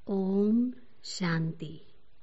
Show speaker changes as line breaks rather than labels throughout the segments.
ഓം ശാന്തി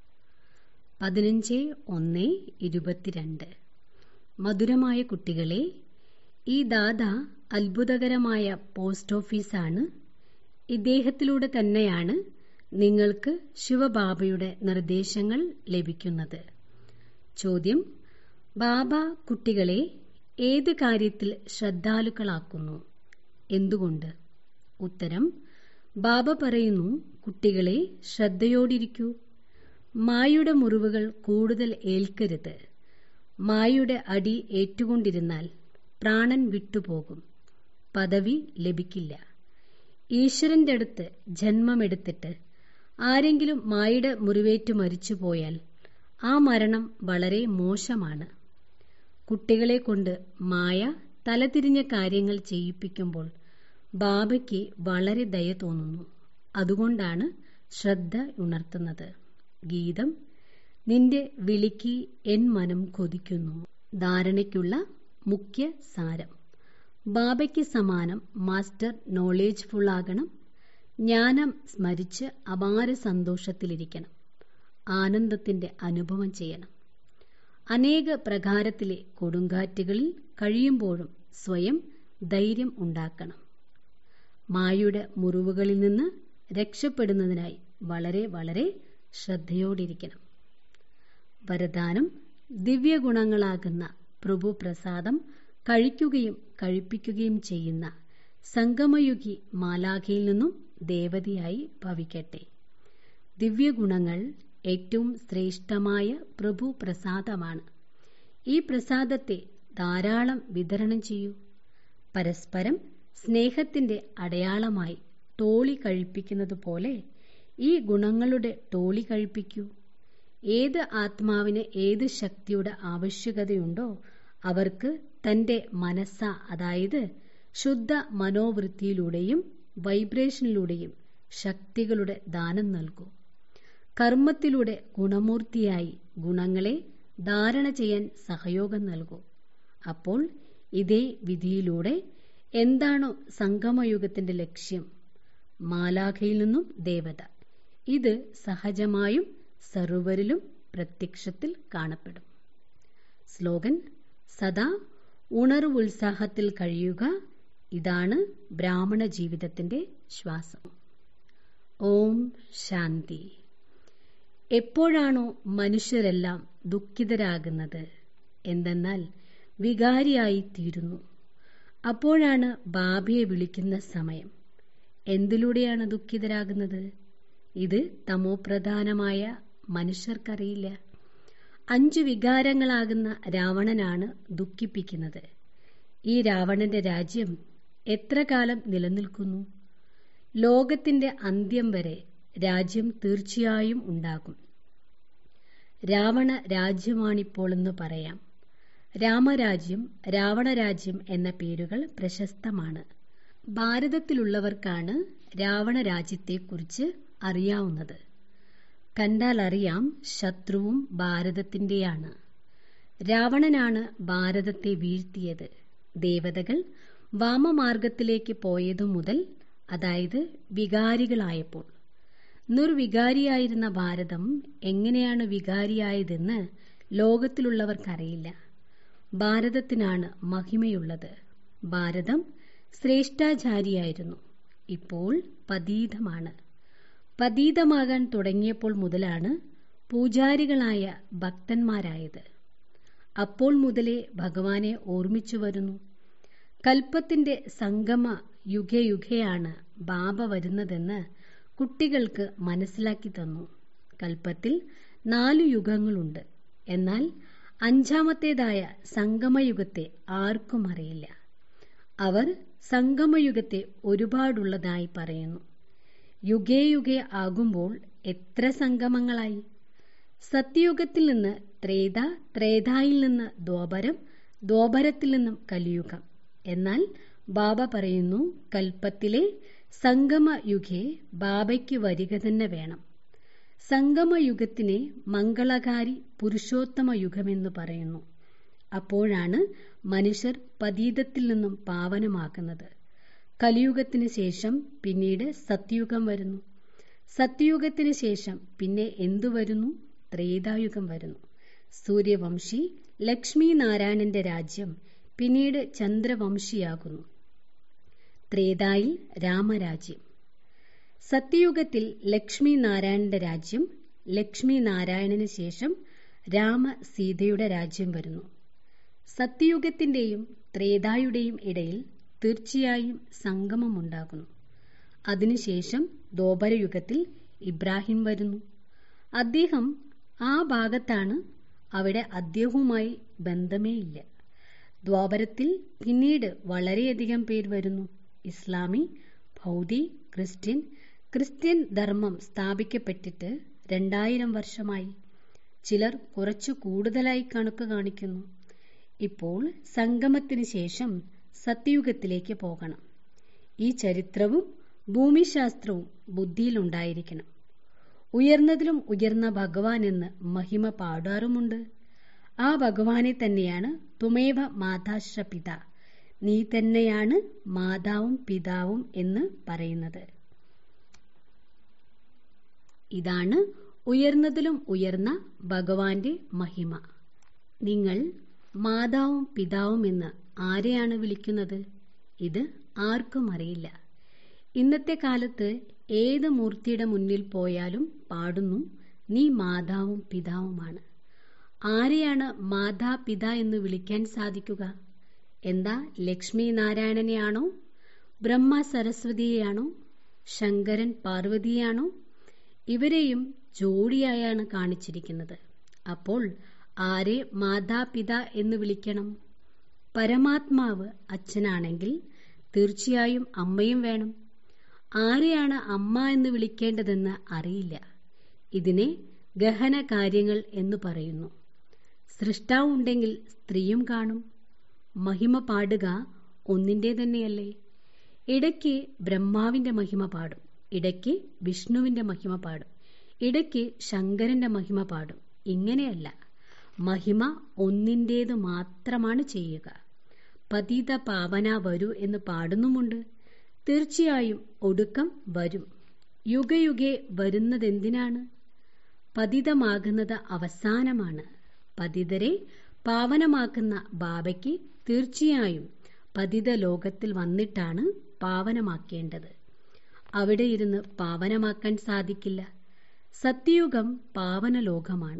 പതിനഞ്ച് ഒന്ന് ഇരുപത്തിരണ്ട് മധുരമായ കുട്ടികളെ ഈ ദാദ അത്ഭുതകരമായ പോസ്റ്റ് ഓഫീസാണ് ഇദ്ദേഹത്തിലൂടെ തന്നെയാണ് നിങ്ങൾക്ക് ശിവബാബയുടെ നിർദ്ദേശങ്ങൾ ലഭിക്കുന്നത് ചോദ്യം ബാബ കുട്ടികളെ ഏത് കാര്യത്തിൽ ശ്രദ്ധാലുക്കളാക്കുന്നു എന്തുകൊണ്ട് ഉത്തരം ബാബ പറയുന്നു കുട്ടികളെ ശ്രദ്ധയോടിരിക്കൂ മായയുടെ മുറിവുകൾ കൂടുതൽ ഏൽക്കരുത് മായയുടെ അടി ഏറ്റുകൊണ്ടിരുന്നാൽ പ്രാണൻ വിട്ടുപോകും പദവി ലഭിക്കില്ല ഈശ്വരന്റെ അടുത്ത് ജന്മമെടുത്തിട്ട് ആരെങ്കിലും മായയുടെ മുറിവേറ്റ് മരിച്ചുപോയാൽ ആ മരണം വളരെ മോശമാണ് കുട്ടികളെ കൊണ്ട് മായ തലതിരിഞ്ഞ കാര്യങ്ങൾ ചെയ്യിപ്പിക്കുമ്പോൾ ബാബയ്ക്ക് വളരെ ദയ തോന്നുന്നു അതുകൊണ്ടാണ് ശ്രദ്ധ ഉണർത്തുന്നത് ഗീതം നിന്റെ വിളിക്ക് എൻ മനം കൊതിക്കുന്നു ധാരണയ്ക്കുള്ള മുഖ്യ സാരം ബാബയ്ക്ക് സമാനം മാസ്റ്റർ നോളേജ്ഫുൾ ആകണം ജ്ഞാനം സ്മരിച്ച് അപാര സന്തോഷത്തിലിരിക്കണം ആനന്ദത്തിന്റെ അനുഭവം ചെയ്യണം അനേക പ്രകാരത്തിലെ കൊടുങ്കാറ്റുകളിൽ കഴിയുമ്പോഴും സ്വയം ധൈര്യം ഉണ്ടാക്കണം മായയുടെ മുറിവുകളിൽ നിന്ന് രക്ഷപ്പെടുന്നതിനായി വളരെ വളരെ ശ്രദ്ധയോടിരിക്കണം വരദാനം ദിവ്യഗുണങ്ങളാകുന്ന പ്രഭു പ്രസാദം കഴിക്കുകയും കഴിപ്പിക്കുകയും ചെയ്യുന്ന സംഗമയുഗി മാലാഖയിൽ നിന്നും ദേവതയായി ഭവിക്കട്ടെ ദിവ്യഗുണങ്ങൾ ഏറ്റവും ശ്രേഷ്ഠമായ പ്രഭു പ്രസാദമാണ് ഈ പ്രസാദത്തെ ധാരാളം വിതരണം ചെയ്യൂ പരസ്പരം സ്നേഹത്തിന്റെ അടയാളമായി ടോളി കഴിപ്പിക്കുന്നത് പോലെ ഈ ഗുണങ്ങളുടെ ടോളി കഴിപ്പിക്കൂ ഏത് ആത്മാവിന് ഏത് ശക്തിയുടെ ആവശ്യകതയുണ്ടോ അവർക്ക് തന്റെ മനസ്സ അതായത് ശുദ്ധ മനോവൃത്തിയിലൂടെയും വൈബ്രേഷനിലൂടെയും ശക്തികളുടെ ദാനം നൽകൂ കർമ്മത്തിലൂടെ ഗുണമൂർത്തിയായി ഗുണങ്ങളെ ധാരണ ചെയ്യാൻ സഹയോഗം നൽകൂ അപ്പോൾ ഇതേ വിധിയിലൂടെ എന്താണോ സംഗമയുഗത്തിന്റെ ലക്ഷ്യം മാലാഖയിൽ നിന്നും ദേവത ഇത് സഹജമായും സർവരിലും പ്രത്യക്ഷത്തിൽ കാണപ്പെടും സ്ലോഗൻ സദാ ഉണർവുത്സാഹത്തിൽ കഴിയുക ഇതാണ് ബ്രാഹ്മണ ജീവിതത്തിന്റെ ശ്വാസം ഓം ശാന്തി എപ്പോഴാണോ മനുഷ്യരെല്ലാം ദുഃഖിതരാകുന്നത് എന്തെന്നാൽ വികാരിയായി തീരുന്നു അപ്പോഴാണ് ബാബയെ വിളിക്കുന്ന സമയം എന്തിലൂടെയാണ് ദുഃഖിതരാകുന്നത് ഇത് തമോപ്രധാനമായ മനുഷ്യർക്കറിയില്ല അഞ്ചു വികാരങ്ങളാകുന്ന രാവണനാണ് ദുഃഖിപ്പിക്കുന്നത് ഈ രാവണന്റെ രാജ്യം എത്ര കാലം നിലനിൽക്കുന്നു ലോകത്തിന്റെ അന്ത്യം വരെ രാജ്യം തീർച്ചയായും ഉണ്ടാകും രാവണ രാജ്യമാണിപ്പോളെന്ന് പറയാം രാമരാജ്യം രാവണരാജ്യം എന്ന പേരുകൾ പ്രശസ്തമാണ് ഭാരതത്തിലുള്ളവർക്കാണ് രാവണ രാജ്യത്തെക്കുറിച്ച് അറിയാവുന്നത് കണ്ടാൽ അറിയാം ശത്രുവും ഭാരതത്തിന്റെയാണ് രാവണനാണ് ഭാരതത്തെ വീഴ്ത്തിയത് ദേവതകൾ വാമമാർഗത്തിലേക്ക് പോയതു മുതൽ അതായത് വികാരികളായപ്പോൾ നിർവികാരിയായിരുന്ന ഭാരതം എങ്ങനെയാണ് വികാരിയായതെന്ന് ലോകത്തിലുള്ളവർക്കറിയില്ല ഭാരതത്തിനാണ് മഹിമയുള്ളത് ഭാരതം ശ്രേഷ്ഠാചാരിയായിരുന്നു ഇപ്പോൾ പതീതമാണ് പതീതമാകാൻ തുടങ്ങിയപ്പോൾ മുതലാണ് പൂജാരികളായ ഭക്തന്മാരായത് അപ്പോൾ മുതലേ ഭഗവാനെ ഓർമ്മിച്ചു വരുന്നു കൽപ്പത്തിന്റെ സംഗമ യുഗയുഗയാണ് ബാബ വരുന്നതെന്ന് കുട്ടികൾക്ക് മനസ്സിലാക്കി തന്നു കൽപ്പത്തിൽ നാലു യുഗങ്ങളുണ്ട് എന്നാൽ അഞ്ചാമത്തേതായ സംഗമയുഗത്തെ ആർക്കും അറിയില്ല അവർ സംഗമയുഗത്തെ ഒരുപാടുള്ളതായി പറയുന്നു യുഗേ യുഗേ ആകുമ്പോൾ എത്ര സംഗമങ്ങളായി സത്യയുഗത്തിൽ നിന്ന് ത്രേത ത്രേതായിൽ നിന്ന് ദ്വാപരം ദ്വാപരത്തിൽ നിന്നും കലിയുഗം എന്നാൽ ബാബ പറയുന്നു കൽപ്പത്തിലെ സംഗമയുഗേ ബാബയ്ക്ക് വരിക തന്നെ വേണം സംഗമയുഗത്തിനെ മംഗളകാരി പുരുഷോത്തമ യുഗമെന്ന് പറയുന്നു അപ്പോഴാണ് മനുഷ്യർ പതീതത്തിൽ നിന്നും പാവനമാക്കുന്നത് കലിയുഗത്തിന് ശേഷം പിന്നീട് സത്യുഗം വരുന്നു സത്യയുഗത്തിന് ശേഷം പിന്നെ എന്തു വരുന്നു ത്രേതായുഗം വരുന്നു സൂര്യവംശി ലക്ഷ്മി നാരായണന്റെ രാജ്യം പിന്നീട് ചന്ദ്രവംശിയാകുന്നു ത്രേതായിൽ രാമരാജ്യം സത്യയുഗത്തിൽ ലക്ഷ്മി നാരായണന്റെ രാജ്യം ലക്ഷ്മി നാരായണന് ശേഷം രാമ സീതയുടെ രാജ്യം വരുന്നു സത്യയുഗത്തിന്റെയും ത്രേതായുടെയും ഇടയിൽ തീർച്ചയായും സംഗമമുണ്ടാകുന്നു അതിനുശേഷം ദ്വാപരയുഗത്തിൽ ഇബ്രാഹിം വരുന്നു അദ്ദേഹം ആ ഭാഗത്താണ് അവിടെ അദ്ദേഹവുമായി ബന്ധമേ ഇല്ല ദ്വാപരത്തിൽ പിന്നീട് വളരെയധികം പേർ വരുന്നു ഇസ്ലാമി ഭൗതി ക്രിസ്ത്യൻ ക്രിസ്ത്യൻ ധർമ്മം സ്ഥാപിക്കപ്പെട്ടിട്ട് രണ്ടായിരം വർഷമായി ചിലർ കുറച്ചു കൂടുതലായി കണക്ക് കാണിക്കുന്നു ഇപ്പോൾ സംഗമത്തിന് ശേഷം സത്യയുഗത്തിലേക്ക് പോകണം ഈ ചരിത്രവും ഭൂമിശാസ്ത്രവും ബുദ്ധിയിലുണ്ടായിരിക്കണം ഉയർന്നതിലും ഉയർന്ന ഭഗവാൻ എന്ന് മഹിമ പാടാറുമുണ്ട് ആ ഭഗവാനെ തന്നെയാണ് തുമേവ മാതാശ്ര പിത നീ തന്നെയാണ് മാതാവും പിതാവും എന്ന് പറയുന്നത് ഇതാണ് ഉയർന്നതിലും ഉയർന്ന ഭഗവാന്റെ മഹിമ നിങ്ങൾ മാതാവും പിതാവും എന്ന് ആരെയാണ് വിളിക്കുന്നത് ഇത് ആർക്കും അറിയില്ല ഇന്നത്തെ കാലത്ത് ഏത് മൂർത്തിയുടെ മുന്നിൽ പോയാലും പാടുന്നു നീ മാതാവും പിതാവുമാണ് ആരെയാണ് മാതാ പിത എന്ന് വിളിക്കാൻ സാധിക്കുക എന്താ ലക്ഷ്മി നാരായണനെയാണോ ബ്രഹ്മ സരസ്വതിയെയാണോ ശങ്കരൻ പാർവതിയാണോ ഇവരെയും ജോഡിയായാണ് കാണിച്ചിരിക്കുന്നത് അപ്പോൾ ആരെ മാതാപിത എന്ന് വിളിക്കണം പരമാത്മാവ് അച്ഛനാണെങ്കിൽ തീർച്ചയായും അമ്മയും വേണം ആരെയാണ് അമ്മ എന്ന് വിളിക്കേണ്ടതെന്ന് അറിയില്ല ഇതിനെ ഗഹന കാര്യങ്ങൾ എന്ന് പറയുന്നു സൃഷ്ടാവുണ്ടെങ്കിൽ സ്ത്രീയും കാണും മഹിമ പാടുക ഒന്നിൻ്റെ തന്നെയല്ലേ ഇടയ്ക്ക് ബ്രഹ്മാവിന്റെ മഹിമ പാടും ഇടയ്ക്ക് വിഷ്ണുവിന്റെ മഹിമ പാടും ഇടയ്ക്ക് ശങ്കരന്റെ മഹിമ പാടും ഇങ്ങനെയല്ല മഹിമ ഒന്നിൻ്റേത് മാത്രമാണ് ചെയ്യുക പതിത പാവന വരൂ എന്ന് പാടുന്നുമുണ്ട് തീർച്ചയായും ഒടുക്കം വരും യുഗയുഗെ വരുന്നതെന്തിനാണ് പതിതമാകുന്നത് അവസാനമാണ് പതിതരെ പാവനമാക്കുന്ന ബാബയ്ക്ക് തീർച്ചയായും പതിത ലോകത്തിൽ വന്നിട്ടാണ് പാവനമാക്കേണ്ടത് അവിടെ ഇരുന്ന് പാവനമാക്കാൻ സാധിക്കില്ല സത്യയുഗം പാവന ലോകമാണ്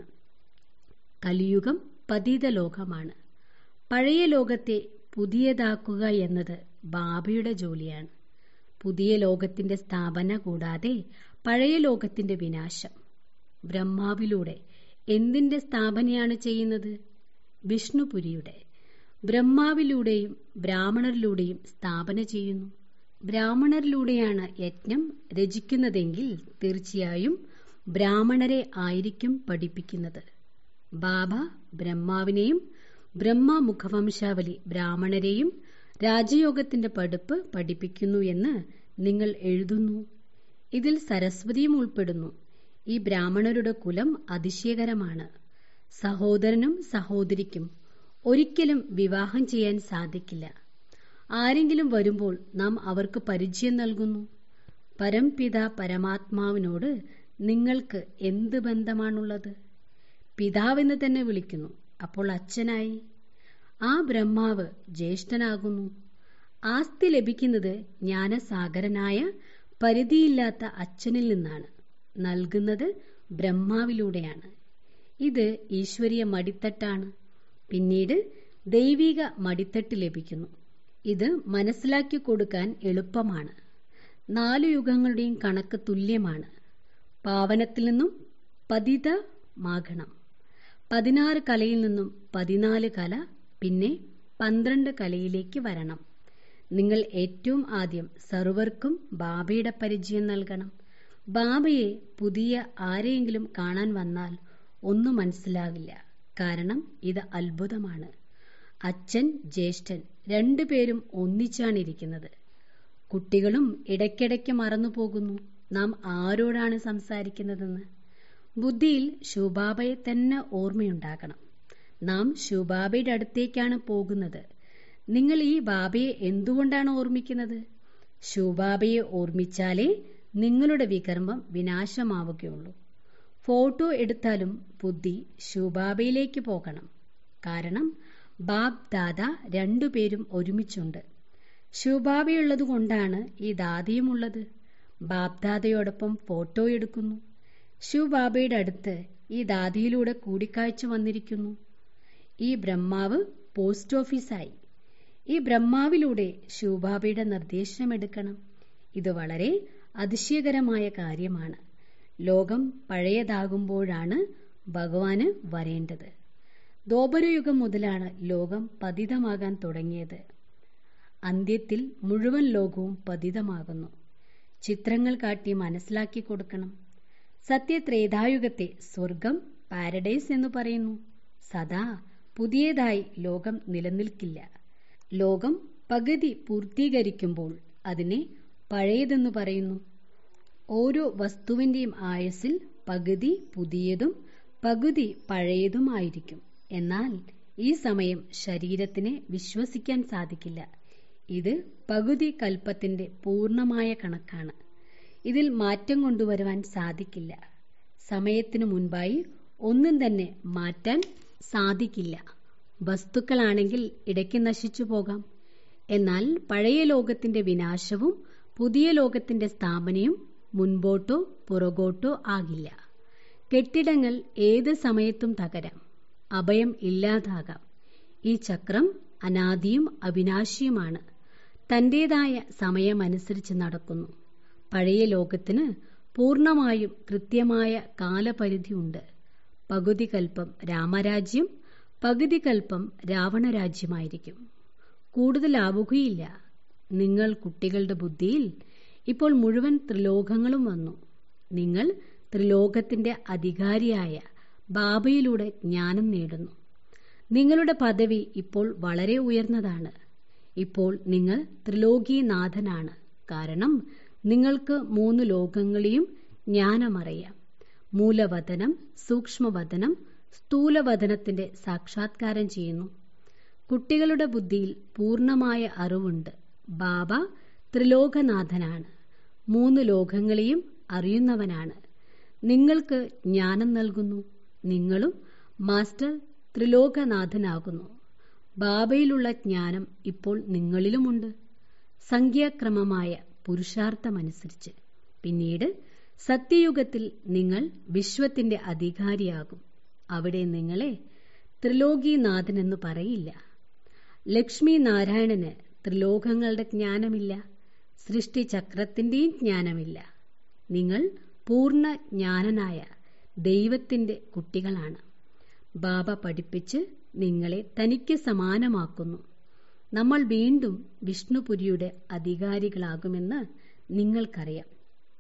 കലിയുഗം പതിത ലോകമാണ് പഴയ ലോകത്തെ പുതിയതാക്കുക എന്നത് ബാബയുടെ ജോലിയാണ് പുതിയ ലോകത്തിന്റെ സ്ഥാപന കൂടാതെ പഴയ ലോകത്തിന്റെ വിനാശം ബ്രഹ്മാവിലൂടെ എന്തിന്റെ സ്ഥാപനയാണ് ചെയ്യുന്നത് വിഷ്ണുപുരിയുടെ ബ്രഹ്മാവിലൂടെയും ബ്രാഹ്മണരിലൂടെയും സ്ഥാപന ചെയ്യുന്നു ബ്രാഹ്മണരിലൂടെയാണ് യജ്ഞം രചിക്കുന്നതെങ്കിൽ തീർച്ചയായും ബ്രാഹ്മണരെ ആയിരിക്കും പഠിപ്പിക്കുന്നത് ബാബ ബ്രഹ്മാവിനെയും ബ്രഹ്മ മുഖവംശാവലി ബ്രാഹ്മണരെയും രാജയോഗത്തിന്റെ പഠിപ്പ് പഠിപ്പിക്കുന്നു എന്ന് നിങ്ങൾ എഴുതുന്നു ഇതിൽ സരസ്വതിയും ഉൾപ്പെടുന്നു ഈ ബ്രാഹ്മണരുടെ കുലം അതിശയകരമാണ് സഹോദരനും സഹോദരിക്കും ഒരിക്കലും വിവാഹം ചെയ്യാൻ സാധിക്കില്ല ആരെങ്കിലും വരുമ്പോൾ നാം അവർക്ക് പരിചയം നൽകുന്നു പരംപിത പരമാത്മാവിനോട് നിങ്ങൾക്ക് എന്ത് ബന്ധമാണുള്ളത് പിതാവെന്ന് തന്നെ വിളിക്കുന്നു അപ്പോൾ അച്ഛനായി ആ ബ്രഹ്മാവ് ജ്യേഷ്ഠനാകുന്നു ആസ്തി ലഭിക്കുന്നത് ജ്ഞാനസാഗരനായ പരിധിയില്ലാത്ത അച്ഛനിൽ നിന്നാണ് നൽകുന്നത് ബ്രഹ്മാവിലൂടെയാണ് ഇത് ഈശ്വരീയ മടിത്തട്ടാണ് പിന്നീട് ദൈവിക മടിത്തട്ട് ലഭിക്കുന്നു ഇത് മനസ്സിലാക്കി കൊടുക്കാൻ എളുപ്പമാണ് നാലു യുഗങ്ങളുടെയും കണക്ക് തുല്യമാണ് പാവനത്തിൽ നിന്നും പതിതമാകണം പതിനാറ് കലയിൽ നിന്നും പതിനാല് കല പിന്നെ പന്ത്രണ്ട് കലയിലേക്ക് വരണം നിങ്ങൾ ഏറ്റവും ആദ്യം സർവർക്കും ബാബയുടെ പരിചയം നൽകണം ബാബയെ പുതിയ ആരെയെങ്കിലും കാണാൻ വന്നാൽ ഒന്നും മനസ്സിലാകില്ല കാരണം ഇത് അത്ഭുതമാണ് അച്ഛൻ ജ്യേഷ്ഠൻ രണ്ടുപേരും ഒന്നിച്ചാണ് ഇരിക്കുന്നത് കുട്ടികളും ഇടയ്ക്കിടയ്ക്ക് മറന്നു പോകുന്നു നാം ആരോടാണ് സംസാരിക്കുന്നതെന്ന് ബുദ്ധിയിൽ ശുബാബയെ തന്നെ ഓർമ്മയുണ്ടാകണം നാം ശുബാബയുടെ അടുത്തേക്കാണ് പോകുന്നത് നിങ്ങൾ ഈ ബാബയെ എന്തുകൊണ്ടാണ് ഓർമ്മിക്കുന്നത് ശുബാബയെ ഓർമ്മിച്ചാലേ നിങ്ങളുടെ വികർമ്മം വിനാശമാവുകയുള്ളൂ ഫോട്ടോ എടുത്താലും ബുദ്ധി ശുബാബയിലേക്ക് പോകണം കാരണം ബാബ് ദാദ രണ്ടുപേരും ഒരുമിച്ചുണ്ട് ശുബാബയുള്ളത് കൊണ്ടാണ് ഈ ദാദയുമുള്ളത് ബാബ് ദാദയോടൊപ്പം ഫോട്ടോ എടുക്കുന്നു ശിവബാബയുടെ അടുത്ത് ഈ ദാദിയിലൂടെ കൂടിക്കാഴ്ച വന്നിരിക്കുന്നു ഈ ബ്രഹ്മാവ് പോസ്റ്റ് ഓഫീസായി ഈ ബ്രഹ്മാവിലൂടെ ശിവബാബയുടെ നിർദ്ദേശമെടുക്കണം ഇത് വളരെ അതിശയകരമായ കാര്യമാണ് ലോകം പഴയതാകുമ്പോഴാണ് ഭഗവാന് വരേണ്ടത് ദ്വാപരയുഗം മുതലാണ് ലോകം പതിതമാകാൻ തുടങ്ങിയത് അന്ത്യത്തിൽ മുഴുവൻ ലോകവും പതിതമാകുന്നു ചിത്രങ്ങൾ കാട്ടി മനസ്സിലാക്കി കൊടുക്കണം സത്യത്രേതായുഗത്തെ സ്വർഗം പാരഡൈസ് എന്ന് പറയുന്നു സദാ പുതിയതായി ലോകം നിലനിൽക്കില്ല ലോകം പകുതി പൂർത്തീകരിക്കുമ്പോൾ അതിനെ പഴയതെന്ന് പറയുന്നു ഓരോ വസ്തുവിൻ്റെയും ആയുസ്സിൽ പകുതി പുതിയതും പകുതി പഴയതുമായിരിക്കും എന്നാൽ ഈ സമയം ശരീരത്തിനെ വിശ്വസിക്കാൻ സാധിക്കില്ല ഇത് പകുതി കൽപ്പത്തിന്റെ പൂർണ്ണമായ കണക്കാണ് ഇതിൽ മാറ്റം കൊണ്ടുവരുവാൻ സാധിക്കില്ല സമയത്തിനു മുൻപായി ഒന്നും തന്നെ മാറ്റാൻ സാധിക്കില്ല വസ്തുക്കളാണെങ്കിൽ ഇടയ്ക്ക് നശിച്ചു പോകാം എന്നാൽ പഴയ ലോകത്തിന്റെ വിനാശവും പുതിയ ലോകത്തിന്റെ സ്ഥാപനയും മുൻപോട്ടോ പുറകോട്ടോ ആകില്ല കെട്ടിടങ്ങൾ ഏത് സമയത്തും തകരാം അഭയം ഇല്ലാതാകാം ഈ ചക്രം അനാദിയും അവിനാശിയുമാണ് തന്റേതായ സമയമനുസരിച്ച് നടക്കുന്നു പഴയ ലോകത്തിന് പൂർണ്ണമായും കൃത്യമായ കാലപരിധിയുണ്ട് പകുതി കൽപ്പം രാമരാജ്യം പകുതി കൽപ്പം രാവണരാജ്യമായിരിക്കും കൂടുതലാവുകയില്ല നിങ്ങൾ കുട്ടികളുടെ ബുദ്ധിയിൽ ഇപ്പോൾ മുഴുവൻ ത്രിലോകങ്ങളും വന്നു നിങ്ങൾ ത്രിലോകത്തിന്റെ അധികാരിയായ ബാബയിലൂടെ ജ്ഞാനം നേടുന്നു നിങ്ങളുടെ പദവി ഇപ്പോൾ വളരെ ഉയർന്നതാണ് ഇപ്പോൾ നിങ്ങൾ ത്രിലോകീനാഥനാണ് കാരണം നിങ്ങൾക്ക് മൂന്ന് ലോകങ്ങളെയും ജ്ഞാനമറിയാം മൂലവതനം സൂക്ഷ്മവതനം സ്ഥൂലവതനത്തിന്റെ സാക്ഷാത്കാരം ചെയ്യുന്നു കുട്ടികളുടെ ബുദ്ധിയിൽ പൂർണ്ണമായ അറിവുണ്ട് ബാബ ത്രിലോകനാഥനാണ് മൂന്ന് ലോകങ്ങളെയും അറിയുന്നവനാണ് നിങ്ങൾക്ക് ജ്ഞാനം നൽകുന്നു നിങ്ങളും മാസ്റ്റർ ത്രിലോകനാഥനാകുന്നു ബാബയിലുള്ള ജ്ഞാനം ഇപ്പോൾ നിങ്ങളിലുമുണ്ട് സംഖ്യാക്രമമായ പുരുഷാർത്ഥമനുസരിച്ച് പിന്നീട് സത്യയുഗത്തിൽ നിങ്ങൾ വിശ്വത്തിന്റെ അധികാരിയാകും അവിടെ നിങ്ങളെ ത്രിലോകീനാഥൻ എന്ന് പറയില്ല ലക്ഷ്മി നാരായണന് ത്രിലോകങ്ങളുടെ ജ്ഞാനമില്ല സൃഷ്ടിചക്രത്തിന്റെയും ജ്ഞാനമില്ല നിങ്ങൾ പൂർണ്ണ ജ്ഞാനനായ ദൈവത്തിന്റെ കുട്ടികളാണ് ബാബ പഠിപ്പിച്ച് നിങ്ങളെ തനിക്ക് സമാനമാക്കുന്നു നമ്മൾ വീണ്ടും വിഷ്ണുപുരിയുടെ അധികാരികളാകുമെന്ന് നിങ്ങൾക്കറിയാം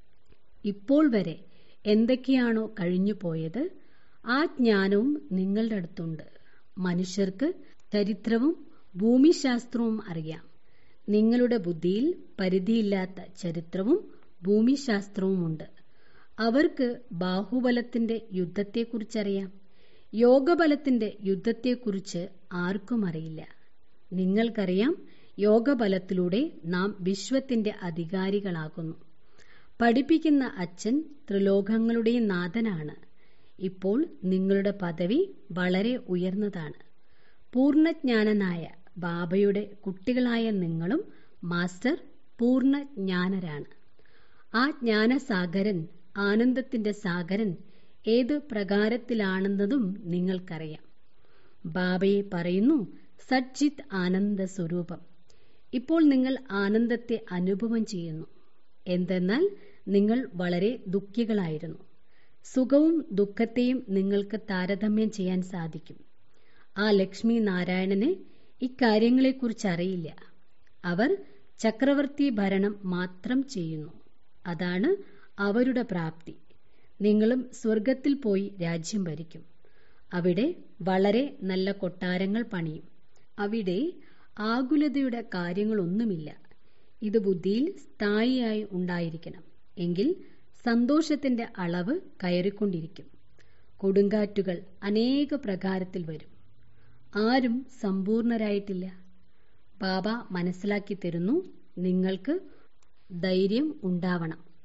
ഇപ്പോൾ വരെ എന്തൊക്കെയാണോ കഴിഞ്ഞു പോയത് ആ ജ്ഞാനവും നിങ്ങളുടെ അടുത്തുണ്ട് മനുഷ്യർക്ക് ചരിത്രവും ഭൂമിശാസ്ത്രവും അറിയാം നിങ്ങളുടെ ബുദ്ധിയിൽ പരിധിയില്ലാത്ത ചരിത്രവും ഭൂമിശാസ്ത്രവുമുണ്ട് അവർക്ക് ബാഹുബലത്തിന്റെ യുദ്ധത്തെക്കുറിച്ചറിയാം യോഗബലത്തിന്റെ യുദ്ധത്തെക്കുറിച്ച് ആർക്കും അറിയില്ല നിങ്ങൾക്കറിയാം യോഗബലത്തിലൂടെ നാം വിശ്വത്തിന്റെ അധികാരികളാകുന്നു പഠിപ്പിക്കുന്ന അച്ഛൻ ത്രിലോകങ്ങളുടെയും നാഥനാണ് ഇപ്പോൾ നിങ്ങളുടെ പദവി വളരെ ഉയർന്നതാണ് പൂർണ്ണജ്ഞാനനായ ബാബയുടെ കുട്ടികളായ നിങ്ങളും മാസ്റ്റർ പൂർണ്ണജ്ഞാനരാണ് ആ ജ്ഞാനസാഗരൻ ആനന്ദത്തിന്റെ സാഗരൻ ഏത് പ്രകാരത്തിലാണെന്നതും നിങ്ങൾക്കറിയാം ബാബയെ പറയുന്നു സജ്ജിത് ആനന്ദ സ്വരൂപം ഇപ്പോൾ നിങ്ങൾ ആനന്ദത്തെ അനുഭവം ചെയ്യുന്നു എന്തെന്നാൽ നിങ്ങൾ വളരെ ദുഃഖികളായിരുന്നു സുഖവും ദുഃഖത്തെയും നിങ്ങൾക്ക് താരതമ്യം ചെയ്യാൻ സാധിക്കും ആ ലക്ഷ്മി നാരായണന് ഇക്കാര്യങ്ങളെക്കുറിച്ച് അറിയില്ല അവർ ചക്രവർത്തി ഭരണം മാത്രം ചെയ്യുന്നു അതാണ് അവരുടെ പ്രാപ്തി നിങ്ങളും സ്വർഗത്തിൽ പോയി രാജ്യം ഭരിക്കും അവിടെ വളരെ നല്ല കൊട്ടാരങ്ങൾ പണിയും അവിടെ ആകുലതയുടെ കാര്യങ്ങളൊന്നുമില്ല ഇത് ബുദ്ധിയിൽ സ്ഥായിയായി ഉണ്ടായിരിക്കണം എങ്കിൽ സന്തോഷത്തിന്റെ അളവ് കയറിക്കൊണ്ടിരിക്കും കൊടുങ്കാറ്റുകൾ അനേക പ്രകാരത്തിൽ വരും ആരും സമ്പൂർണരായിട്ടില്ല ബാബ മനസ്സിലാക്കി തരുന്നു നിങ്ങൾക്ക് ധൈര്യം ഉണ്ടാവണം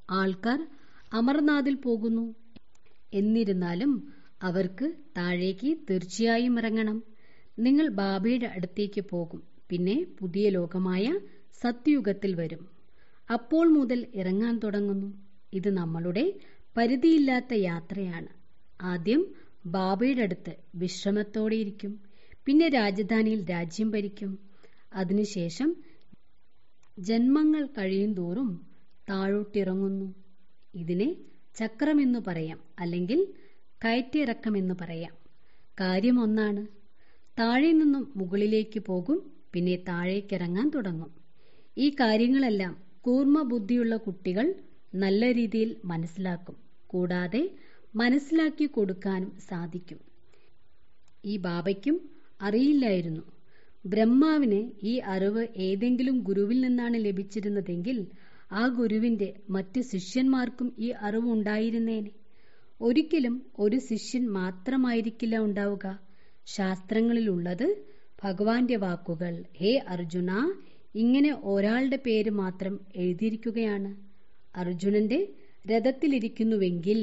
ആൾക്കാർ അമർനാഥിൽ പോകുന്നു എന്നിരുന്നാലും അവർക്ക് താഴേക്ക് തീർച്ചയായും ഇറങ്ങണം നിങ്ങൾ ബാബയുടെ അടുത്തേക്ക് പോകും പിന്നെ പുതിയ ലോകമായ സത്യുഗത്തിൽ വരും അപ്പോൾ മുതൽ ഇറങ്ങാൻ തുടങ്ങുന്നു ഇത് നമ്മളുടെ പരിധിയില്ലാത്ത യാത്രയാണ് ആദ്യം ബാബയുടെ അടുത്ത് വിശ്രമത്തോടെ ഇരിക്കും പിന്നെ രാജധാനിയിൽ രാജ്യം ഭരിക്കും അതിനുശേഷം ജന്മങ്ങൾ കഴിയുന്തോറും താഴോട്ടിറങ്ങുന്നു ഇതിനെ ചക്രമെന്നു പറയാം അല്ലെങ്കിൽ കയറ്റിറക്കമെന്ന് പറയാം കാര്യം ഒന്നാണ് താഴെ നിന്നും മുകളിലേക്ക് പോകും പിന്നെ താഴേക്കിറങ്ങാൻ തുടങ്ങും ഈ കാര്യങ്ങളെല്ലാം കൂർമ്മ ബുദ്ധിയുള്ള കുട്ടികൾ നല്ല രീതിയിൽ മനസ്സിലാക്കും കൂടാതെ മനസ്സിലാക്കി കൊടുക്കാനും സാധിക്കും ഈ ബാബയ്ക്കും അറിയില്ലായിരുന്നു ബ്രഹ്മാവിന് ഈ അറിവ് ഏതെങ്കിലും ഗുരുവിൽ നിന്നാണ് ലഭിച്ചിരുന്നതെങ്കിൽ ആ ഗുരുവിന്റെ മറ്റ് ശിഷ്യന്മാർക്കും ഈ അറിവ് ഉണ്ടായിരുന്നേനെ ഒരിക്കലും ഒരു ശിഷ്യൻ മാത്രമായിരിക്കില്ല ഉണ്ടാവുക ശാസ്ത്രങ്ങളിലുള്ളത് ഭഗവാന്റെ വാക്കുകൾ ഹേ അർജുന ഇങ്ങനെ ഒരാളുടെ പേര് മാത്രം എഴുതിയിരിക്കുകയാണ് അർജുനന്റെ രഥത്തിലിരിക്കുന്നുവെങ്കിൽ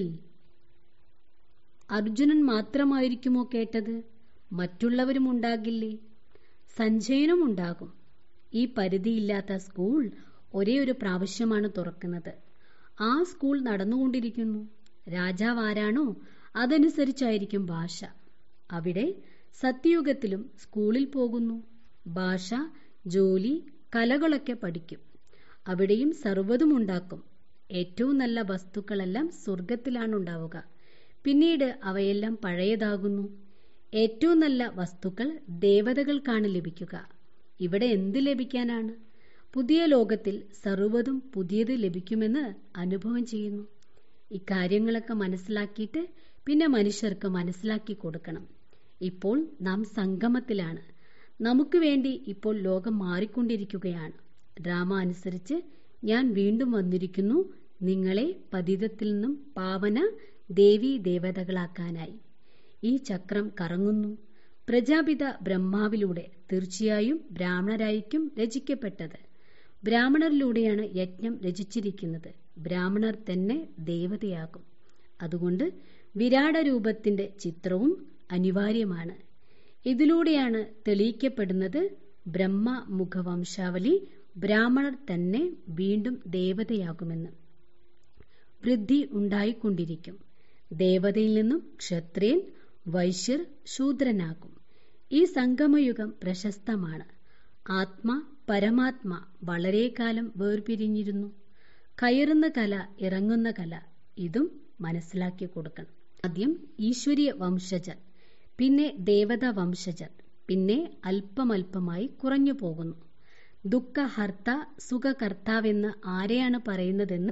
അർജുനൻ മാത്രമായിരിക്കുമോ കേട്ടത് മറ്റുള്ളവരും ഉണ്ടാകില്ലേ സഞ്ജയനും ഉണ്ടാകും ഈ പരിധിയില്ലാത്ത സ്കൂൾ ഒരേ ഒരു പ്രാവശ്യമാണ് തുറക്കുന്നത് ആ സ്കൂൾ നടന്നുകൊണ്ടിരിക്കുന്നു രാജാവ് ആരാണോ അതനുസരിച്ചായിരിക്കും ഭാഷ അവിടെ സത്യയുഗത്തിലും സ്കൂളിൽ പോകുന്നു ഭാഷ ജോലി കലകളൊക്കെ പഠിക്കും അവിടെയും സർവ്വതും ഉണ്ടാക്കും ഏറ്റവും നല്ല വസ്തുക്കളെല്ലാം സ്വർഗത്തിലാണ് ഉണ്ടാവുക പിന്നീട് അവയെല്ലാം പഴയതാകുന്നു ഏറ്റവും നല്ല വസ്തുക്കൾ ദേവതകൾക്കാണ് ലഭിക്കുക ഇവിടെ എന്ത് ലഭിക്കാനാണ് പുതിയ ലോകത്തിൽ സർവ്വതും പുതിയത് ലഭിക്കുമെന്ന് അനുഭവം ചെയ്യുന്നു ഇക്കാര്യങ്ങളൊക്കെ മനസ്സിലാക്കിയിട്ട് പിന്നെ മനുഷ്യർക്ക് മനസ്സിലാക്കി കൊടുക്കണം ഇപ്പോൾ നാം സംഗമത്തിലാണ് നമുക്ക് വേണ്ടി ഇപ്പോൾ ലോകം മാറിക്കൊണ്ടിരിക്കുകയാണ് ഡ്രാമ അനുസരിച്ച് ഞാൻ വീണ്ടും വന്നിരിക്കുന്നു നിങ്ങളെ പതിതത്തിൽ നിന്നും പാവന ദേവീ ദേവതകളാക്കാനായി ഈ ചക്രം കറങ്ങുന്നു പ്രജാപിത ബ്രഹ്മാവിലൂടെ തീർച്ചയായും ബ്രാഹ്മണരായിരിക്കും രചിക്കപ്പെട്ടത് ബ്രാഹ്മണരിലൂടെയാണ് യജ്ഞം രചിച്ചിരിക്കുന്നത് ബ്രാഹ്മണർ തന്നെ ദേവതയാകും അതുകൊണ്ട് വിരാട രൂപത്തിന്റെ ചിത്രവും അനിവാര്യമാണ് ഇതിലൂടെയാണ് തെളിയിക്കപ്പെടുന്നത് ബ്രഹ്മ മുഖവംശാവലി ബ്രാഹ്മണർ തന്നെ വീണ്ടും ദേവതയാകുമെന്ന് വൃദ്ധി ഉണ്ടായിക്കൊണ്ടിരിക്കും ദേവതയിൽ നിന്നും ക്ഷത്രിയൻ വൈശ്യർ ശൂദ്രനാകും ഈ സംഗമയുഗം പ്രശസ്തമാണ് ആത്മ പരമാത്മ വളരെ കാലം വേർപിരിഞ്ഞിരുന്നു കയറുന്ന കല ഇറങ്ങുന്ന കല ഇതും മനസ്സിലാക്കി കൊടുക്കണം ആദ്യം ഈശ്വരീയ വംശജർ പിന്നെ ദേവത വംശജർ പിന്നെ അല്പമല്പമായി കുറഞ്ഞു പോകുന്നു ദുഃഖഹർത്ത സുഖകർത്താവെന്ന് ആരെയാണ് പറയുന്നതെന്ന്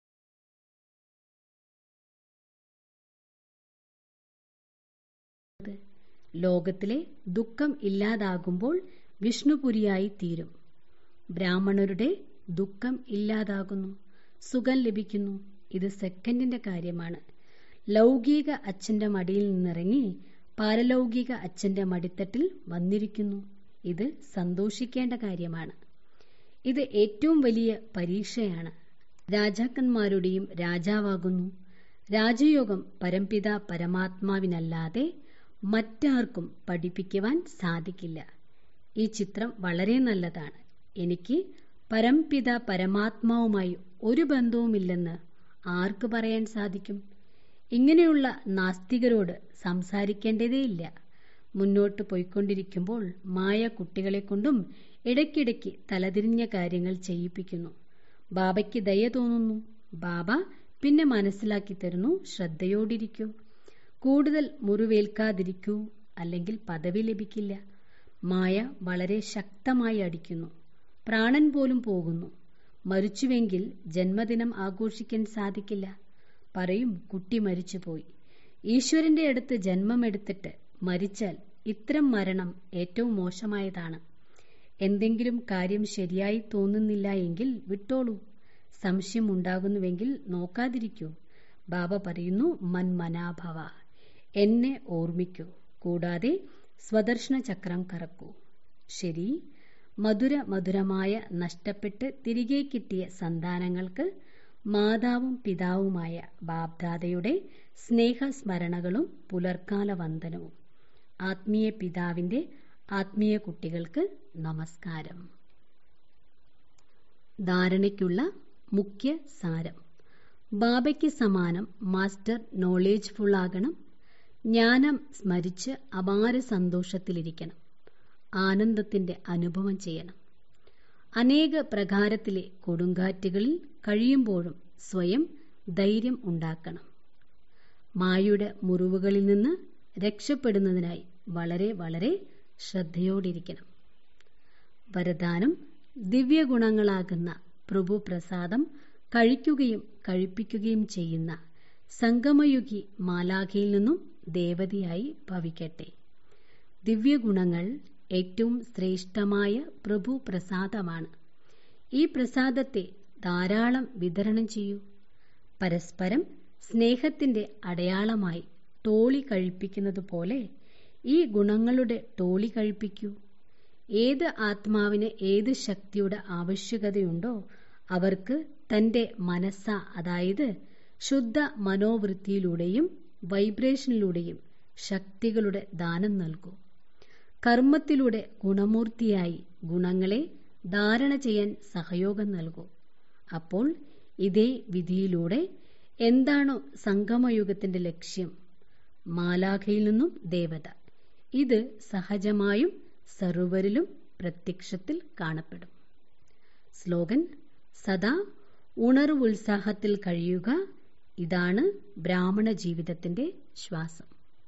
ലോകത്തിലെ ദുഃഖം ഇല്ലാതാകുമ്പോൾ വിഷ്ണുപുരിയായി തീരും ബ്രാഹ്മണരുടെ ദുഃഖം ഇല്ലാതാകുന്നു സുഖം ലഭിക്കുന്നു ഇത് സെക്കൻഡിന്റെ കാര്യമാണ് ലൗകിക അച്ഛന്റെ മടിയിൽ നിന്നിറങ്ങി പാരലൗകിക അച്ഛന്റെ മടിത്തട്ടിൽ വന്നിരിക്കുന്നു ഇത് സന്തോഷിക്കേണ്ട കാര്യമാണ് ഇത് ഏറ്റവും വലിയ പരീക്ഷയാണ് രാജാക്കന്മാരുടെയും രാജാവാകുന്നു രാജയോഗം പരംപിത പരമാത്മാവിനല്ലാതെ മറ്റാർക്കും പഠിപ്പിക്കുവാൻ സാധിക്കില്ല ഈ ചിത്രം വളരെ നല്ലതാണ് എനിക്ക് പരംപിത പരമാത്മാവുമായി ഒരു ബന്ധവുമില്ലെന്ന് ആർക്ക് പറയാൻ സാധിക്കും ഇങ്ങനെയുള്ള നാസ്തികരോട് സംസാരിക്കേണ്ടതേയില്ല മുന്നോട്ട് പോയിക്കൊണ്ടിരിക്കുമ്പോൾ മായ കുട്ടികളെ കൊണ്ടും ഇടയ്ക്കിടയ്ക്ക് തലതിരിഞ്ഞ കാര്യങ്ങൾ ചെയ്യിപ്പിക്കുന്നു ബാബയ്ക്ക് ദയ തോന്നുന്നു ബാബ പിന്നെ മനസ്സിലാക്കി തരുന്നു ശ്രദ്ധയോടിരിക്കൂ കൂടുതൽ മുറിവേൽക്കാതിരിക്കൂ അല്ലെങ്കിൽ പദവി ലഭിക്കില്ല മായ വളരെ ശക്തമായി അടിക്കുന്നു പ്രാണൻ പോലും പോകുന്നു മരിച്ചുവെങ്കിൽ ജന്മദിനം ആഘോഷിക്കാൻ സാധിക്കില്ല പറയും കുട്ടി മരിച്ചുപോയി ഈശ്വരന്റെ അടുത്ത് ജന്മമെടുത്തിട്ട് മരിച്ചാൽ ഇത്തരം മരണം ഏറ്റവും മോശമായതാണ് എന്തെങ്കിലും കാര്യം ശരിയായി തോന്നുന്നില്ല എങ്കിൽ വിട്ടോളൂ സംശയം ഉണ്ടാകുന്നുവെങ്കിൽ നോക്കാതിരിക്കൂ ബാബ പറയുന്നു മൻമനാഭവ എന്നെ ഓർമ്മിക്കൂ കൂടാതെ സ്വദർശന ചക്രം കറക്കൂ ശരി മധുര മധുരമായ നഷ്ടപ്പെട്ട് തിരികെ കിട്ടിയ സന്താനങ്ങൾക്ക് മാതാവും പിതാവുമായ ബാബ്ദാദയുടെ സ്നേഹസ്മരണകളും പുലർക്കാല വന്ദനവും ആത്മീയ പിതാവിൻ്റെ ആത്മീയ കുട്ടികൾക്ക് നമസ്കാരം ധാരണയ്ക്കുള്ള മുഖ്യ സാരം ബാബയ്ക്ക് സമാനം മാസ്റ്റർ നോളേജ്ഫുൾ ആകണം ജ്ഞാനം സ്മരിച്ച് അപാര സന്തോഷത്തിലിരിക്കണം ആനന്ദത്തിൻ്റെ അനുഭവം ചെയ്യണം അനേക പ്രകാരത്തിലെ കൊടുങ്കാറ്റുകളിൽ കഴിയുമ്പോഴും സ്വയം ധൈര്യം ഉണ്ടാക്കണം മായയുടെ മുറിവുകളിൽ നിന്ന് രക്ഷപ്പെടുന്നതിനായി വളരെ വളരെ ശ്രദ്ധയോടിരിക്കണം വരദാനം ദിവ്യഗുണങ്ങളാകുന്ന പ്രഭു പ്രസാദം കഴിക്കുകയും കഴിപ്പിക്കുകയും ചെയ്യുന്ന സംഗമയുഗി മാലാഖയിൽ നിന്നും ദേവതയായി ഭവിക്കട്ടെ ദിവ്യഗുണങ്ങൾ ഏറ്റവും ശ്രേഷ്ഠമായ പ്രഭു പ്രസാദമാണ് ഈ പ്രസാദത്തെ ധാരാളം വിതരണം ചെയ്യൂ പരസ്പരം സ്നേഹത്തിൻ്റെ അടയാളമായി ടോളി കഴിപ്പിക്കുന്നത് പോലെ ഈ ഗുണങ്ങളുടെ ടോളി കഴിപ്പിക്കൂ ഏത് ആത്മാവിന് ഏത് ശക്തിയുടെ ആവശ്യകതയുണ്ടോ അവർക്ക് തൻ്റെ മനസ്സ അതായത് ശുദ്ധ മനോവൃത്തിയിലൂടെയും വൈബ്രേഷനിലൂടെയും ശക്തികളുടെ ദാനം നൽകൂ കർമ്മത്തിലൂടെ ഗുണമൂർത്തിയായി ഗുണങ്ങളെ ധാരണ ചെയ്യാൻ സഹയോഗം നൽകൂ അപ്പോൾ ഇതേ വിധിയിലൂടെ എന്താണോ സംഗമയുഗത്തിൻ്റെ ലക്ഷ്യം മാലാഖയിൽ നിന്നും ദേവത ഇത് സഹജമായും സർവരിലും പ്രത്യക്ഷത്തിൽ കാണപ്പെടും സ്ലോഗൻ സദാ ഉണർവുത്സാഹത്തിൽ കഴിയുക ഇതാണ് ബ്രാഹ്മണ ജീവിതത്തിൻ്റെ ശ്വാസം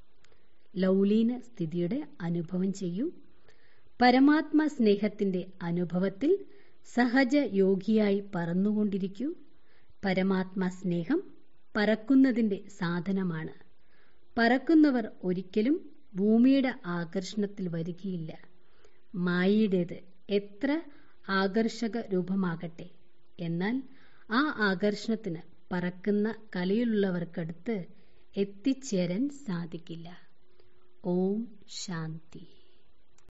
ലൗലീന സ്ഥിതിയുടെ അനുഭവം ചെയ്യൂ പരമാത്മ സ്നേഹത്തിൻ്റെ അനുഭവത്തിൽ സഹജ യോഗിയായി പറന്നുകൊണ്ടിരിക്കൂ പരമാത്മ സ്നേഹം പറക്കുന്നതിൻ്റെ സാധനമാണ് പറക്കുന്നവർ ഒരിക്കലും ഭൂമിയുടെ ആകർഷണത്തിൽ വരികയില്ല മായയുടേത് എത്ര ആകർഷക രൂപമാകട്ടെ എന്നാൽ ആ ആകർഷണത്തിന് പറക്കുന്ന കലയിലുള്ളവർക്കടുത്ത് എത്തിച്ചേരാൻ സാധിക്കില്ല ഓം ശാന്തി